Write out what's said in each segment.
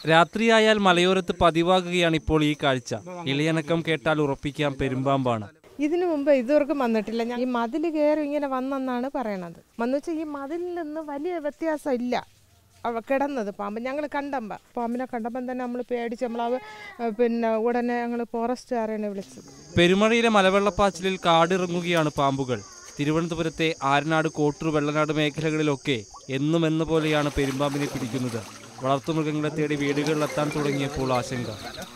രാത്രിയായാൽ മലയോരത്ത് പതിവാകുകയാണ് ഇപ്പോൾ ഈ കാഴ്ച ഇളയനക്കം കേട്ടാൽ ഉറപ്പിക്കാം പെരുമ്പാമ്പാണ് ഇതിനു മുമ്പ് ഇതുവരെക്കും വന്നിട്ടില്ല ഞാൻ ഈ മതിൽ കയറി ഇങ്ങനെ വന്നെന്നാണ് പറയണത് വന്നു വെച്ചാൽ ഈ മതിലിൽ നിന്ന് വലിയ വ്യത്യാസം ഇല്ല അവ കിടന്നത് പാമ്പ് ഞങ്ങൾ കണ്ടമ്പ പാമ്പിനെ കണ്ടപ്പം തന്നെ നമ്മൾ പേടിച്ച് നമ്മളവ പിന്നെ ഉടനെ ഞങ്ങൾ ഫോറസ്റ്റുകാരെയാണ് വിളിച്ചത് പെരുമഴയിലെ മലവെള്ളപ്പാച്ചിലിൽ കാടിറങ്ങുകയാണ് പാമ്പുകൾ തിരുവനന്തപുരത്തെ ആരനാട് കോട്ടൂർ വെള്ളനാട് മേഖലകളിലൊക്കെ എന്നും എന്ന പോലെയാണ് പെരുമ്പാമ്പിനെ പിടിക്കുന്നത് വളർത്തുമൃഗങ്ങളെ തേടി വീടുകളിലെത്താൻ തുടങ്ങിയപ്പോൾ ആശങ്ക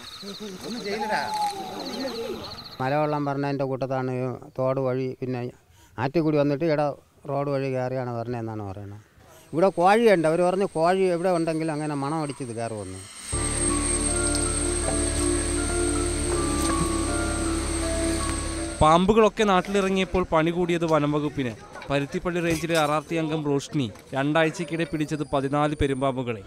മലവെള്ളം പറഞ്ഞതിൻ്റെ കൂട്ടത്താണ് ഈ തോട് വഴി പിന്നെ ആറ്റുകൂടി വന്നിട്ട് ഇവിടെ റോഡ് വഴി കയറിയാണ് പറഞ്ഞതെന്നാണ് പറയുന്നത് ഇവിടെ കോഴിയുണ്ട് അവർ പറഞ്ഞു കോഴി എവിടെ ഉണ്ടെങ്കിലും അങ്ങനെ മണം അടിച്ചത് കയറുമെന്ന് പാമ്പുകളൊക്കെ നാട്ടിലിറങ്ങിയപ്പോൾ പണി കൂടിയത് വനംവകുപ്പിന് പരുത്തിപ്പള്ളി റേഞ്ചിലെ അറാർത്തി അംഗം റോഷ്നി രണ്ടാഴ്ചക്കിടെ പിടിച്ചത് പതിനാല് പെരുമ്പാമ്പുകളെ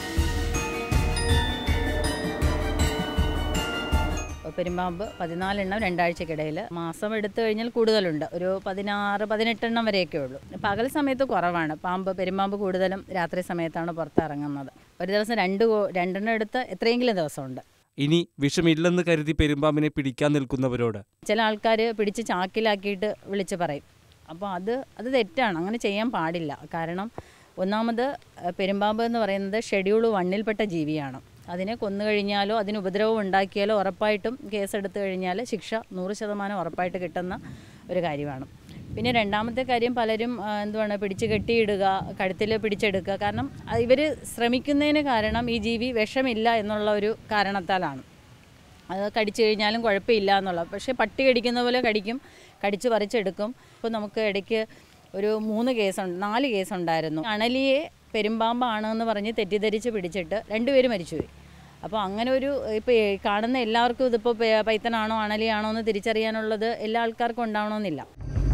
പെരുമ്പാമ്പ് പതിനാലെണ്ണം രണ്ടാഴ്ചക്കിടയിൽ മാസം എടുത്തു കഴിഞ്ഞാൽ കൂടുതലുണ്ട് ഒരു പതിനാറ് പതിനെട്ടെണ്ണം വരെയൊക്കെ ഉള്ളൂ പകൽ സമയത്ത് കുറവാണ് പാമ്പ് പെരുമ്പാമ്പ് കൂടുതലും രാത്രി സമയത്താണ് പുറത്തിറങ്ങുന്നത് ഒരു ദിവസം രണ്ട് കോ- രണ്ടെണ്ണം എടുത്ത് എത്രയെങ്കിലും ദിവസമുണ്ട് ഇനി വിഷമില്ലെന്ന് കരുതി പെരുമ്പാമ്പിനെ പിടിക്കാൻ നിൽക്കുന്നവരോട് ചില ആൾക്കാർ പിടിച്ച് ചാക്കിലാക്കിയിട്ട് വിളിച്ച് പറയും അപ്പോൾ അത് അത് തെറ്റാണ് അങ്ങനെ ചെയ്യാൻ പാടില്ല കാരണം ഒന്നാമത് അഹ് പെരുമ്പാമ്പ് എന്ന് പറയുന്നത് ഷെഡ്യൂൾ വണ്ണിൽപ്പെട്ട ജീവിയാണ് അതിനെ കൊന്നു കഴിഞ്ഞാലോ അതിന് ഉപദ്രവം ഉണ്ടാക്കിയാലോ ഉറപ്പായിട്ടും കേസെടുത്തു കഴിഞ്ഞാൽ ശിക്ഷ നൂറ് ശതമാനം ഉറപ്പായിട്ട് കിട്ടുന്ന ഒരു കാര്യമാണ് പിന്നെ രണ്ടാമത്തെ കാര്യം പലരും ആ, എന്തുവാണ് പിടിച്ച് കെട്ടിയിടുക കഴുത്തിൽ പിടിച്ചെടുക്കുക കാരണം ഇവർ ശ്രമിക്കുന്നതിന് കാരണം ഈ ജീവി വിഷമില്ല എന്നുള്ള ഒരു കാരണത്താലാണ് അത് കടിച്ചു കഴിഞ്ഞാലും കുഴപ്പമില്ല എന്നുള്ള പക്ഷേ പട്ടി കടിക്കുന്ന പോലെ കടിക്കും കടിച്ച് പറിച്ചെടുക്കും ഇപ്പോൾ നമുക്ക് ഇടയ്ക്ക് ഒരു മൂന്ന് കേസുണ്ട് നാല് കേസുണ്ടായിരുന്നു അണലിയെ പെരുമ്പാമ്പാണെന്ന് പറഞ്ഞ് തെറ്റിദ്ധരിച്ച് പിടിച്ചിട്ട് രണ്ടുപേരും മരിച്ചുപോയി അപ്പോൾ അങ്ങനെ ഒരു ഇപ്പോൾ കാണുന്ന എല്ലാവർക്കും ഇതിപ്പോൾ പെ- പൈത്തനാണോ അണലിയാണോ എന്ന് തിരിച്ചറിയാനുള്ളത് എല്ലാ ആൾക്കാർക്കും ഉണ്ടാവണമെന്നില്ല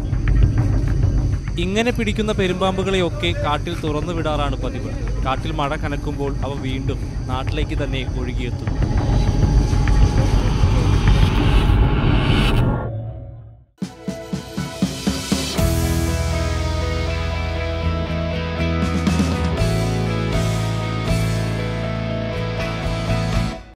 ഇങ്ങനെ പിടിക്കുന്ന പെരുമ്പാമ്പുകളെയൊക്കെ കാട്ടിൽ തുറന്നു വിടാറാണ് പതിവ് കാട്ടിൽ മഴ കനക്കുമ്പോൾ അവ വീണ്ടും നാട്ടിലേക്ക് തന്നെ ഒഴുകിയെത്തുന്നു